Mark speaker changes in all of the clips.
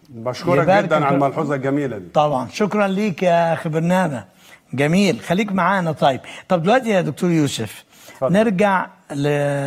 Speaker 1: بشكرك
Speaker 2: يبارك
Speaker 1: جدا على
Speaker 2: في-
Speaker 1: الملحوظه الجميله دي
Speaker 2: طبعا شكرا ليك يا اخي برنامج جميل خليك معانا طيب طب دلوقتي يا دكتور يوسف
Speaker 1: اتفضل.
Speaker 2: نرجع ل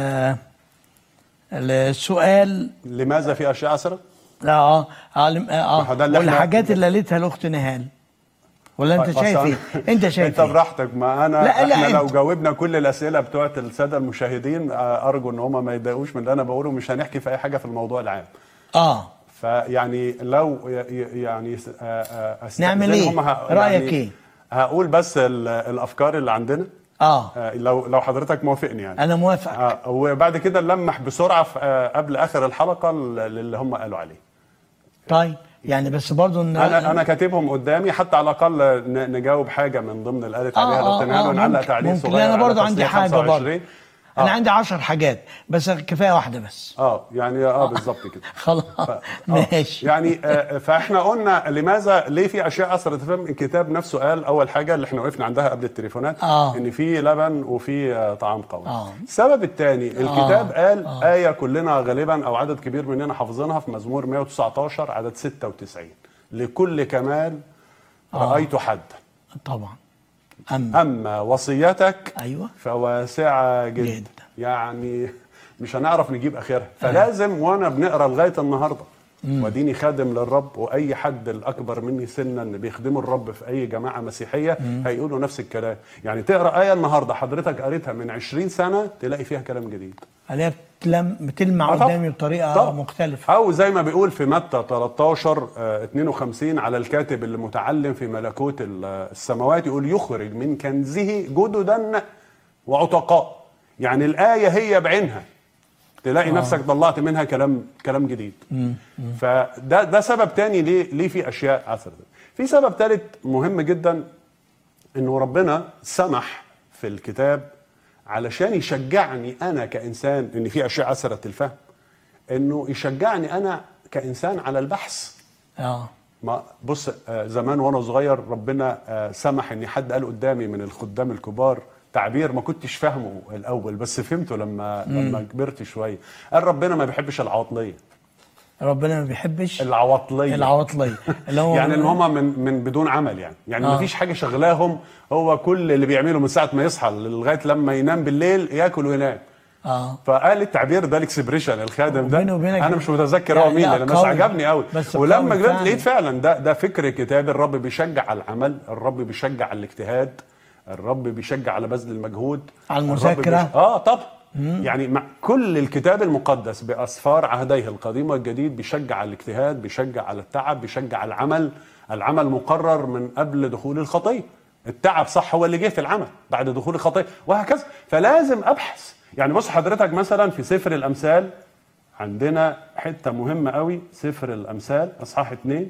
Speaker 2: للسؤال
Speaker 1: لماذا في اشياء عسره؟
Speaker 2: اه اه لم-
Speaker 1: ما هو
Speaker 2: اه
Speaker 1: ده اللي احنا-
Speaker 2: والحاجات اللي قالتها الاخت نهال ولا انت
Speaker 1: أصل
Speaker 2: شايف ايه؟
Speaker 1: أنا-
Speaker 2: انت شايف
Speaker 1: انت
Speaker 2: ايه؟
Speaker 1: براحتك ما انا
Speaker 2: لا، لا،
Speaker 1: احنا لو
Speaker 2: أنت.
Speaker 1: جاوبنا كل الاسئله بتوعت الساده المشاهدين آه، ارجو ان هم ما يتضايقوش من اللي انا بقوله مش هنحكي في اي حاجه في الموضوع العام
Speaker 2: اه
Speaker 1: فيعني لو ي- ي- يعني س- آه، آه، أستأذن
Speaker 2: نعمل إيه؟
Speaker 1: هم ه-
Speaker 2: رأيك
Speaker 1: يعني
Speaker 2: إيه؟
Speaker 1: هقول بس ال- الافكار اللي عندنا
Speaker 2: اه
Speaker 1: آه، لو لو حضرتك موافقني يعني
Speaker 2: انا موافق
Speaker 1: آه وبعد كده نلمح بسرعه في آه قبل اخر الحلقه اللي هم قالوا عليه
Speaker 2: طيب يعني بس برضو ان
Speaker 1: انا انا كاتبهم قدامي حتى على الاقل ن- نجاوب حاجه من ضمن اللي قالت عليها
Speaker 2: اه
Speaker 1: لو تنهال
Speaker 2: اه
Speaker 1: ونعلق
Speaker 2: ممكن,
Speaker 1: تعليق
Speaker 2: ممكن
Speaker 1: صغير
Speaker 2: لأن انا
Speaker 1: على
Speaker 2: برضو عندي
Speaker 1: تصنيف
Speaker 2: حاجه
Speaker 1: 25.
Speaker 2: برضو انا عندي عشر حاجات بس كفايه واحده بس
Speaker 1: اه يعني اه بالظبط كده
Speaker 2: خلاص
Speaker 1: آه،
Speaker 2: ماشي
Speaker 1: يعني آه، فاحنا قلنا لماذا ليه في اشياء اثرت فهم الكتاب نفسه قال اول حاجه اللي احنا وقفنا عندها قبل التليفونات
Speaker 2: آه.
Speaker 1: ان في لبن وفي آه، طعام قوي
Speaker 2: آه.
Speaker 1: السبب الثاني الكتاب قال ايه كلنا غالبا او عدد كبير مننا حافظينها في مزمور 119 عدد 96 لكل كمال رايت حد
Speaker 2: طبعا اما
Speaker 1: اما وصيتك
Speaker 2: ايوه
Speaker 1: فواسعه جدا,
Speaker 2: جدا.
Speaker 1: يعني مش هنعرف نجيب اخرها فلازم وانا بنقرا لغايه النهارده وديني خادم للرب واي حد الاكبر مني سنا بيخدموا الرب في اي جماعه مسيحيه هيقولوا نفس الكلام يعني تقرا ايه النهارده حضرتك قريتها من 20 سنه تلاقي فيها كلام جديد
Speaker 2: عليها بتلم بتلمع
Speaker 1: آه طبعا.
Speaker 2: قدامي بطريقه
Speaker 1: طبعا.
Speaker 2: مختلفه
Speaker 1: او زي ما بيقول في متى 13 آه، 52 على الكاتب اللي متعلم في ملكوت ال- السماوات يقول يخرج من كنزه جددا وعتقاء يعني الايه هي بعينها تلاقي نفسك طلعت منها كلام كلام جديد فده ده سبب تاني ليه ليه في اشياء عثرت في سبب ثالث مهم جدا انه ربنا سمح في الكتاب علشان يشجعني انا كانسان ان في اشياء عسرت الفهم انه يشجعني انا كانسان على البحث
Speaker 2: اه
Speaker 1: ما بص آه، زمان وانا صغير ربنا آه، سمح ان حد قال قدامي من الخدام الكبار تعبير ما كنتش فاهمه الاول بس فهمته لما لما كبرت شويه قال ربنا ما بيحبش العواطليه
Speaker 2: ربنا ما بيحبش
Speaker 1: العواطليه
Speaker 2: العواطليه اللي هو
Speaker 1: يعني ان هم من من بدون عمل يعني يعني
Speaker 2: آه.
Speaker 1: ما فيش حاجه شغلاهم هو كل اللي بيعمله من ساعه ما يصحى لغايه لما ينام بالليل ياكل وينام
Speaker 2: اه
Speaker 1: فقال التعبير ده الاكسبريشن الخادم ده
Speaker 2: وبيني وبينك-
Speaker 1: انا مش متذكر
Speaker 2: لا،
Speaker 1: هو مين
Speaker 2: لا،
Speaker 1: لأن بس
Speaker 2: قوي.
Speaker 1: عجبني قوي
Speaker 2: بس
Speaker 1: ولما
Speaker 2: قوي
Speaker 1: كبرت
Speaker 2: فعلا.
Speaker 1: لقيت فعلا ده ده فكر كتابي الرب بيشجع على العمل الرب بيشجع على الاجتهاد الرب بيشجع على بذل المجهود
Speaker 2: على
Speaker 1: الرب
Speaker 2: المذاكرة.
Speaker 1: بيش- اه طبعا يعني مع كل الكتاب المقدس باسفار عهديه القديم والجديد بيشجع على الاجتهاد بيشجع على التعب بيشجع على العمل العمل مقرر من قبل دخول الخطيه التعب صح هو اللي جه في العمل بعد دخول الخطيه وهكذا فلازم ابحث يعني بص حضرتك مثلا في سفر الامثال عندنا حته مهمه قوي سفر الامثال اصحاح اتنين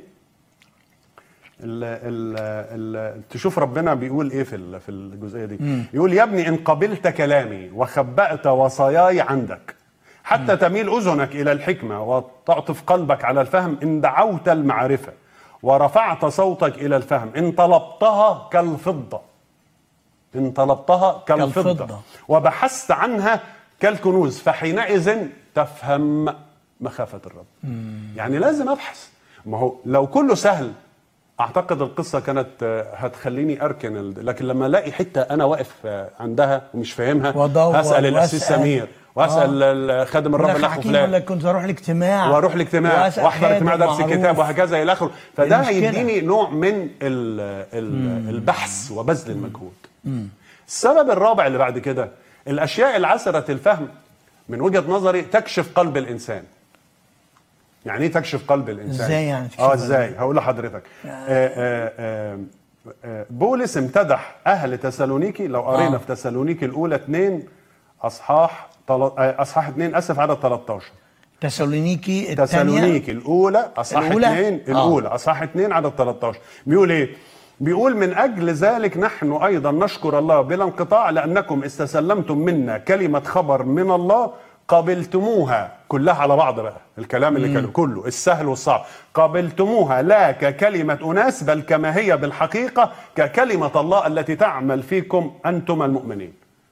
Speaker 1: ال ال ال تشوف ربنا بيقول ايه في ال- في الجزئيه دي يقول يا ابني ان قبلت كلامي وخبأت وصاياي عندك حتى تميل اذنك الى الحكمه وتعطف قلبك على الفهم ان دعوت المعرفه ورفعت صوتك الى الفهم ان طلبتها كالفضه ان طلبتها كالفضه,
Speaker 2: كالفضة.
Speaker 1: وبحثت عنها كالكنوز فحينئذ تفهم مخافه الرب يعني لازم ابحث ما هو لو كله سهل اعتقد القصه كانت آه، هتخليني اركن ال- لكن لما الاقي حته انا واقف آه، عندها ومش فاهمها
Speaker 2: وأدور
Speaker 1: هسال الاسيس
Speaker 2: وأسأل.
Speaker 1: سمير واسال ال- خادم الرب
Speaker 2: لك
Speaker 1: الاخ
Speaker 2: حكيم
Speaker 1: فلان
Speaker 2: ولا كنت اروح الاجتماع
Speaker 1: واروح الاجتماع
Speaker 2: وأسأل
Speaker 1: واحضر اجتماع
Speaker 2: خادم
Speaker 1: درس
Speaker 2: معروف.
Speaker 1: الكتاب وهكذا الى اخره فده
Speaker 2: المشكلة.
Speaker 1: هيديني نوع من ال ال البحث وبذل المجهود السبب الرابع اللي بعد كده الاشياء العسره الفهم من وجهه نظري تكشف قلب الانسان يعني ايه تكشف قلب الانسان
Speaker 2: إزاي يعني تكشف
Speaker 1: اه
Speaker 2: قلب
Speaker 1: ازاي هقول لحضرتك آه آه آه آه بولس امتدح اهل تسالونيكي لو قرينا
Speaker 2: آه.
Speaker 1: في تسالونيكي الاولى 2 اصحاح تل- آه، اصحاح 2 اسف عدد 13
Speaker 2: تسالونيكي الثانيه
Speaker 1: تسالونيكي الاولى اصحاح
Speaker 2: الأولى؟
Speaker 1: 2
Speaker 2: آه.
Speaker 1: الاولى اصحاح 2 عدد 13 بيقول ايه بيقول من اجل ذلك نحن ايضا نشكر الله بلا انقطاع لانكم استسلمتم منا كلمه خبر من الله قبلتموها كلها على بعض بقى الكلام اللي كان كله السهل والصعب قبلتموها لا ككلمه اناس بل كما هي بالحقيقه ككلمه الله التي تعمل فيكم انتم المؤمنين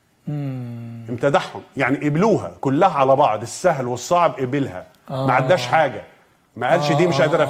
Speaker 1: امتدحهم يعني قبلوها كلها على بعض السهل والصعب قبلها ما عداش حاجه ما قالش دي مش قادر